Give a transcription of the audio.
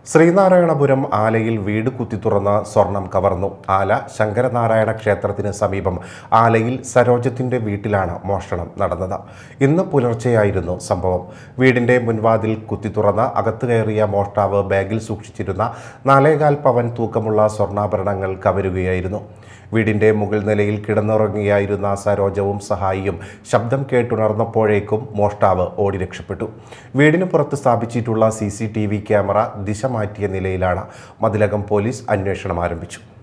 ശ്രീനാരായണപുരം ആലയിൽ വീട് കുത്തിത്തുറന്ന് സ്വർണം കവർന്നു ആല ശങ്കരനാരായണ ക്ഷേത്രത്തിന് സമീപം ആലയിൽ സരോജത്തിന്റെ വീട്ടിലാണ് മോഷണം നടന്നത് ഇന്ന് പുലർച്ചെയായിരുന്നു സംഭവം വീടിന്റെ മുൻവാതിൽ കുത്തിത്തുറന്ന് അകത്ത് കയറിയ മോഷ്ടാവ് ബാഗിൽ സൂക്ഷിച്ചിരുന്ന നാലേകാൽ പവൻ തൂക്കമുള്ള സ്വർണ്ണാഭരണങ്ങൾ കവരുകയായിരുന്നു വീടിന്റെ മുകൾ നിലയിൽ കിടന്നുറങ്ങുകയായിരുന്ന സരോജവും സഹായിയും ശബ്ദം കേട്ടുണർന്നപ്പോഴേക്കും മോഷ്ടാവ് ഓടി രക്ഷപ്പെട്ടു വീടിന് പുറത്ത് സ്ഥാപിച്ചിട്ടുള്ള C C T V camera ദിശ മാറ്റിയ നിലയിലാണ് മതിലകം പോലീസ് അന്വേഷണം ആരംഭിച്ചു